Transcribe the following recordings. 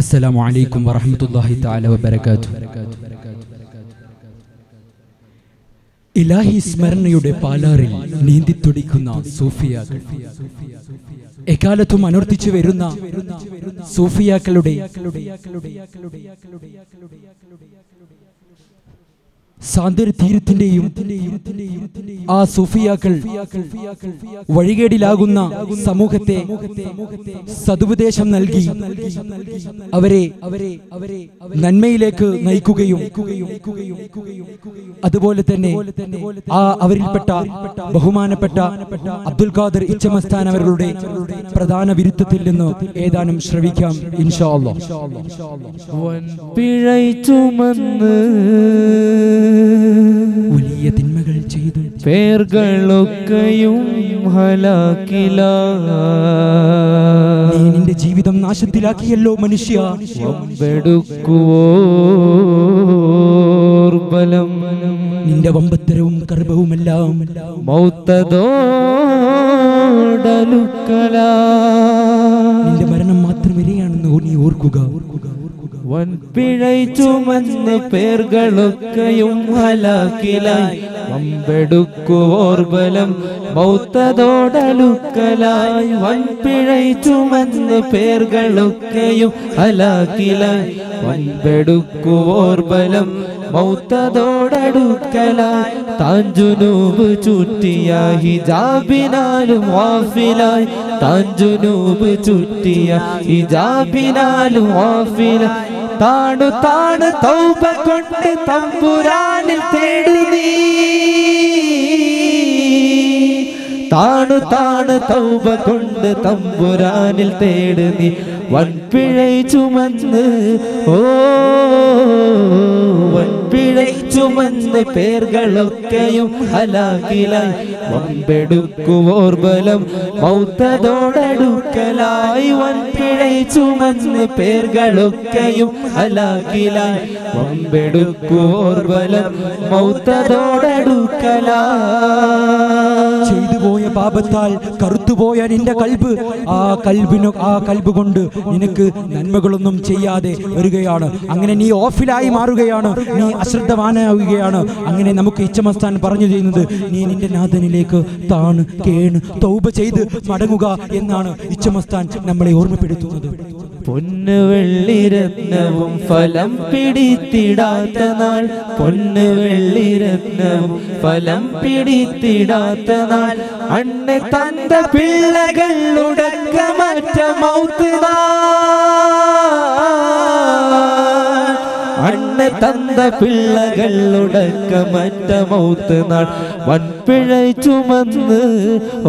السلام عليكم ورحمة الله تعالى وبركاته ഇലാഹി സ്മരണയുടെ പാലാറിൽ നീന്തിത്തുടിക്കുന്ന സൂഫിയാക്കൾ എക്കാലത്തും അനുവർത്തിച്ചു വരുന്ന സൂഫിയാക്കളുടെ സാന്ത്വന തീരത്തിന്റെയും ആ സൂഫിയാക്കൾ വഴികേടിലാകുന്ന സമൂഹത്തെ സതുപദേശം നൽകി അവരെ അവരെ അവരെ നന്മയിലേക്ക് നയിക്കുകയും അതുപോലെ തന്നെ ആ അവരിൽപ്പെട്ട ബഹുമാനപ്പെട്ട അബ്ദുൽ ഖാദർ ഇച്ചമസ്ഥാൻ അവരുടെ പ്രധാന വിരുദ്ധത്തിൽ നിന്ന് ഏതാനും ശ്രവിക്കാം ഇൻഷാ അല്ലാഹ് പിഴൈ ചുമന്ന് വലിയ തിന്മകൾ ചെയ്തു പേർകളൊക്കെയും ഹലാക്കില നീ നിന്റെ ജീവിതം നാശത്തിലാക്കിയല്ലോ മനുഷ്യ വമ്പെടുക്കുവോർബലം നിന്റെ വമ്പത്തരവും ഗർഭവുമെല്ലാം മൗത്തതോടലുക്കല നിന്റെ മരണം മാത്രം വരെയാണെന്ന് നീ ഓർക്കുക വൻപിഴൈ ചുമന്ന് പേർകളൊക്കെയും ഹലാക്കിലായി വമ്പെടുക്കുവോർബലം മൗത്തതോടലുക്കലായി വൻപിഴൈ ചുമന്ന് പേർകളൊക്കെയും ഹലാക്കിലായി വൻപെടുക്കുവോർബലം മൗത്തതോടടുക്കലായി താഞ്ചുനൂബ് ചുറ്റിയ ഹിജാബിനാലും വാഫിലായി താഞ്ചുനൂബ് ചുറ്റിയ ഹിജാബിനാലും വാഫിലായി താണു താണു തൗബ കൊണ്ട് തമ്പുരാനിൽ തേടി നീ താണു താണു തൗബ കൊണ്ട് തമ്പുരാനിൽ തേട് നീ വൻപിഴൈ ചുമന്ന് ഓ വൻപിഴൈ ചുമന്ന് പേർകളൊക്കെയും ഹലാക്കിലായി വമ്പെടുക്കുവോർബലം മൗത്തതോടടുക്കലായി വൻപിഴൈ ചുമന്ന് പേർകളൊക്കെയും ഹലാക്കിലായി വമ്പെടുക്കുവോർബലം മൗത്തതോടടുക്കലായി ചെയ്തു പോയ പാപത്താൽ കറുത്തുപോയ നിന്റെ കൽബ് ആ കൽബിന് ആ കൽബ് കൊണ്ട് നിനക്ക് നന്മകളൊന്നും ചെയ്യാതെ വരികയാണ് അങ്ങനെ നീ ഓഫിലായി മാറുകയാണ് നീ അശ്രദ്ധവാനാവുകയാണ് അങ്ങനെ നമുക്ക് ഇച്ചമസ്ഥാൻ പറഞ്ഞു ചെയ്യുന്നത് നീ നിന്റെ നാഥനിലേക്ക് താണ് കേണ് തൗബ ചെയ്ത് മടങ്ങുക എന്നാണ് ഇച്ചമസ്ഥാൻ നമ്മളെ ഓർമ്മപ്പെടുത്തുന്നത് പൊന്ന് വെള്ളിരത്നവും ഫലം പിടിത്തിടാത്ത നാൾ പൊന്ന് വെള്ളിരത്നവും ഫലം പിടിത്തിടാത്ത നാൾ അണ്ണ തந்த പിള്ളകൾ ഉടക്കമറ്റ മൗത്ത് അണ്ണ തந்த പിള്ളകൾ ഉടക്കമറ്റ മൗത്ത് നാൾ വൻപിഴை ചുമന്ന് ഓ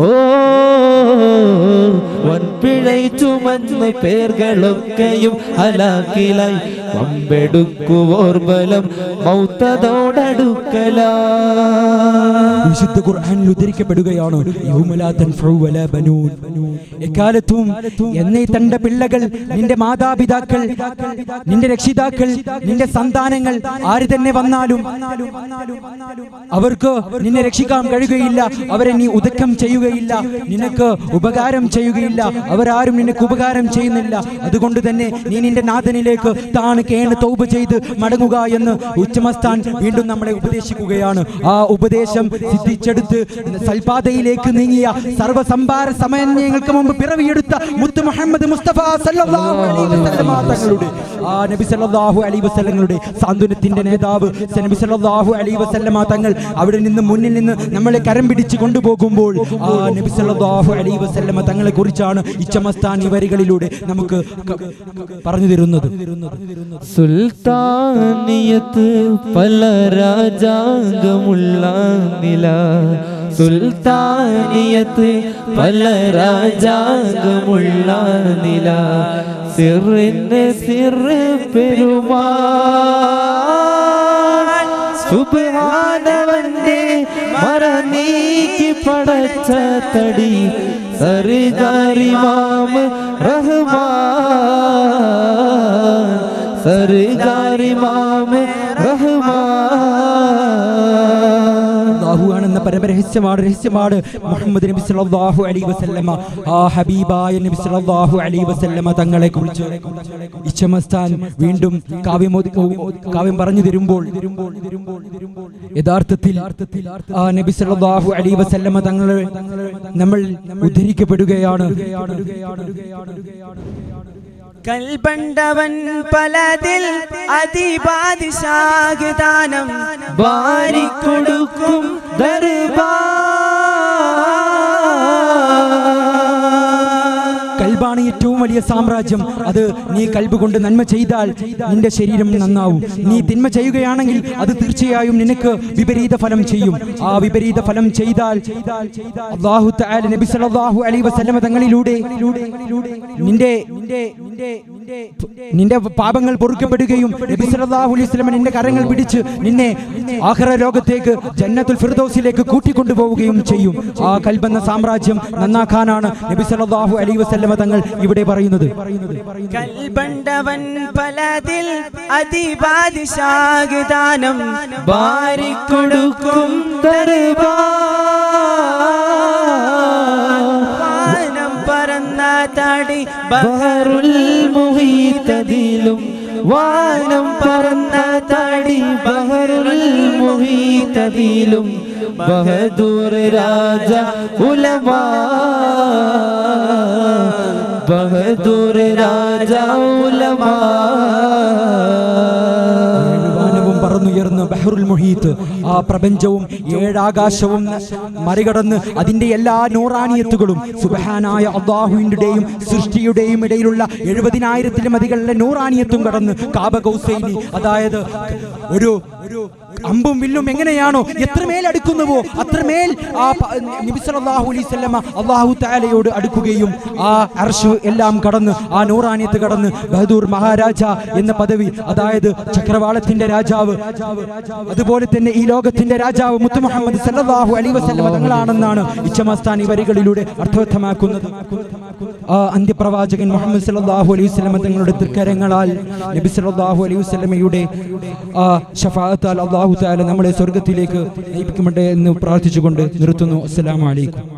വൻപിഴை ചുമന്ന് പേർകളൊക്കെയും ഹലാക്കിലായി വമ്പെടുക്കുവോർബലം മൗത്തതോടടുക്കലാ വിശുദ്ധ ഖുർആനിൽ ഉദ്ധരിക്കപ്പെടുകയാണ് യൗമലാ തൻഫഉ വലാ ബനൂൻ. എക്കാലത്തും എന്നേ തന്റെ പിള്ളകൾ നിന്റെ മാതാപിതാക്കൾ നിന്റെ രക്ഷിതാക്കൾ നിന്റെ സന്താനങ്ങൾ ആര് തന്നെ വന്നാലും അവർക്ക് നിന്നെ രക്ഷിക്കാൻ കഴിയുകയില്ല അവരെ നീ ഉദക്കം ചെയ്യുകയില്ല നിനക്ക് ഉപകാരം ചെയ്യുകയില്ല അവരാരും നിനക്ക് ഉപകാരം ചെയ്യുന്നില്ല അതുകൊണ്ട് തന്നെ നീ നിന്റെ നാഥനിലേക്ക് താണ് കേണ് തൗബ ചെയ്ത് മടങ്ങുക എന്ന് ഉച്ചമസ്ഥാൻ വീണ്ടും നമ്മളെ ഉപദേശിക്കുകയാണ് ആ ഉപദേശം സിദ്ധിച്ചെടുത്ത് സൽപാതയിലേക്ക് നീങ്ങിയ സർവ്വസംഭാര സമയങ്ങൾക്ക് മുമ്പ് പിറവിയെടുത്ത മുത്ത് മുഹമ്മദ് മുസ്തഫ സല്ലല്ലാഹു അലൈഹി വസല്ലമ തങ്ങളുടെ ആ നബി സല്ലല്ലാഹു അലൈഹി വസല്ലങ്ങളുടെ സാന്ത്വനത്തിന്റെ നേതാവ് നബി സല്ലല്ലാഹു അലൈഹി വസല്ലമ തങ്ങൾ അവിടെ നിന്ന് മുന്നിൽ നിന്ന് നമ്മളെ കരം പിടിച്ച് കൊണ്ടുപോകുമ്പോൾ ആ നബി സല്ലല്ലാഹു അലൈഹി വസല്ലമ തങ്ങളെ കുറിച്ചാണ് ഇച്ചമസ്ഥാൻ ഈ വരികളിലൂടെ നമുക്ക് ക- പറഞ്ഞു തരുന്നത് സുൽത്താനിയത്ത് പല രാജാംഗമുള്ള നില സുൽത്താനിയത്ത് പല രാജാംഗമുള്ള നില സിറിന് സിറ് പെരുമാ സുബാനവന്റെ മറ നീക്കി പടച്ച തടി സർഗാരിമാം റഹ്മാൻ സർഗാരിമാം റഹ്മാൻ അള്ളാഹുവാണെന്ന പരമരഹസ്യമാണ് രഹസ്യമാണ് മുഹമ്മദ് നബി സല്ലല്ലാഹു അലൈഹി വസല്ലമ ആ ഹബീബായ നബി സല്ലല്ലാഹു അലൈഹി വസല്ലമ തങ്ങളെ കുറിച്ച് ഇച്ചമസ്താൻ വീണ്ടും കാവ്യം ഓതി- കാവ്യം പറഞ്ഞു തരുമ്പോൾ യഥാർത്ഥത്തിൽ ആ നബി സല്ലല്ലാഹു അലൈഹി വസല്ലമ തങ്ങളെ നമ്മൾ ഉദ്ധരിക്കപ്പെടുകയാണ് കൽബണ്ടവൻ പലതിൽ അതിബാദിശാഗദാനം വാരിക്കൊടുക്കും ദർബാർ കൽബാണ് ഏറ്റവും വലിയ സാമ്രാജ്യം അത് നീ കൽബ് കൊണ്ട് നന്മ ചെയ്താൽ നിന്റെ ശരീരം നന്നാവും നീ തിന്മ ചെയ്യുകയാണെങ്കിൽ അത് തീർച്ചയായും നിനക്ക് വിപരീത ഫലം ചെയ്യും ആ വിപരീത ഫലം ചെയ്താൽ അല്ലാഹു തആല നബി സല്ലല്ലാഹു അലൈഹി വസല്ലമ തങ്ങളിലൂടെ നിന്റെ നിന്റെ നിന്റെ നിന്റെ നിന്റെ പാപങ്ങൾ പൊറുക്കപ്പെടുകയും നബി സല്ലല്ലാഹു അലൈഹി വസല്ലമ നിന്റെ കരങ്ങൾ പിടിച്ച് നിന്നെ ആഖിറ ലോകത്തേക്ക് ജന്നത്തുൽ ഫിർദൗസിലേക്ക് കൂട്ടിക്കൊണ്ടുപോവുകയും ചെയ്യും ആ കൽബെന്ന സാമ്രാജ്യം നന്നാക്കാനാണ് നബി സല്ലല്ലാഹു അലൈഹി വസല്ലമ തങ്ങൾ ഇവിടെ പറയുന്നത് കൽബണ്ടവൻ പലതിൽ അതിബാദിശാഗദാനം വാരിക്കൊടുക്കും ദർബാർ വാനം പറന്ന തടി ബഹറുൽ മുഹീതതിലും വാനം പറന്ന തടി ബഹറുൽ മുഹീതതിലും ബഹദൂർ രാജ ഉലമാ ബഹദൂർ രാജ ഉലമാ വാനവും പറന്നുയർന്ന് ബഹറുൽ മുഹീത്ത് ആ പ്രപഞ്ചവും ഏഴാകാശവും മറികടന്ന് അതിന്റെ എല്ലാ നൂറാനിയത്തുകളും സുബഹാനായ അള്ളാഹുവിന്റെയും സൃഷ്ടിയുടെയും ഇടയിലുള്ള എഴുപതിനായിരത്തിലും അധികമുള്ള നൂറാനിയത്തും കടന്ന് കാബകൗസൈനി അതായത് ഒരു ഒരു അമ്പും വില്ലും എങ്ങനെയാണോ എത്രമേൽ അടുക്കുന്നുവോ അത്രമേൽ ആ പ- നബി സല്ലല്ലാഹു അലൈഹി വസല്ലമ അള്ളാഹു തആലയോട് അടുക്കുകയും ആ അർഷ് എല്ലാം കടന്ന് ആ നൂറാനിയത്ത് കടന്ന് ബഹദൂർ മഹാരാജ എന്ന പദവി അതായത് ചക്രവാളത്തിന്റെ രാജാവ് അതുപോലെ തന്നെ ഈ ലോകത്തിന്റെ രാജാവ് മുത്തു മുഹമ്മദ് സല്ലല്ലാഹു അലൈഹി വസല്ലമ തങ്ങളാണെന്നാണ് ഇച്ചമസ്താൻ ഈ വരികളിലൂടെ അർത്ഥവത്തമാക്കുന്നത് ആ അന്ത്യപ്രവാചകൻ മുഹമ്മദ് സല്ലല്ലാഹു അലൈഹി വസല്ലമ തങ്ങളുടെ തൃക്കരങ്ങളാൽ നബി സല്ലല്ലാഹു അലൈഹി വസല്ലമയുടെ ആ ഷഫാഅത്താൽ അല്ലാഹു തആല നമ്മളെ സ്വർഗ്ഗത്തിലേക്ക് നയിപ്പിക്കുമട്ടെ എന്ന് പ്രാർത്ഥിച്ചുകൊണ്ട് നിർത്തുന്നു അസ്സലാമു അലൈക്കും